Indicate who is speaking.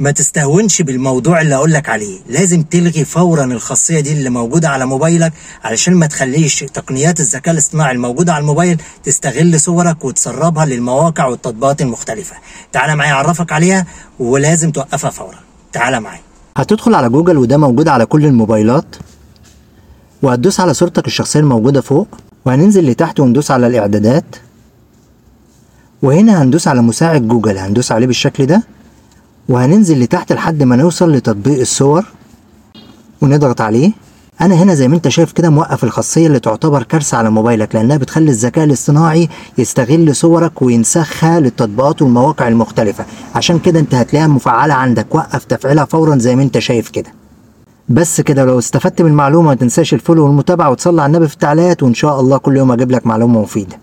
Speaker 1: ما تستهونش بالموضوع اللي اقول لك عليه لازم تلغي فورا الخاصيه دي اللي موجوده على موبايلك علشان ما تخليش تقنيات الذكاء الاصطناعي الموجوده على الموبايل تستغل صورك وتسربها للمواقع والتطبيقات المختلفه تعالى معايا اعرفك عليها ولازم توقفها فورا تعالى معايا
Speaker 2: هتدخل على جوجل وده موجود على كل الموبايلات وهتدوس على صورتك الشخصية الموجودة فوق وهننزل لتحت وندوس على الإعدادات وهنا هندوس على مساعد جوجل هندوس عليه بالشكل ده وهننزل لتحت لحد ما نوصل لتطبيق الصور ونضغط عليه انا هنا زي ما انت شايف كده موقف الخاصيه اللي تعتبر كارثه على موبايلك لانها بتخلي الذكاء الاصطناعي يستغل صورك وينسخها للتطبيقات والمواقع المختلفه عشان كده انت هتلاقيها مفعله عندك وقف تفعيلها فورا زي ما انت شايف كده بس كده لو استفدت من المعلومه ما تنساش الفولو والمتابعه وتصلي على النبي في التعليقات وان شاء الله كل يوم اجيب لك معلومه مفيده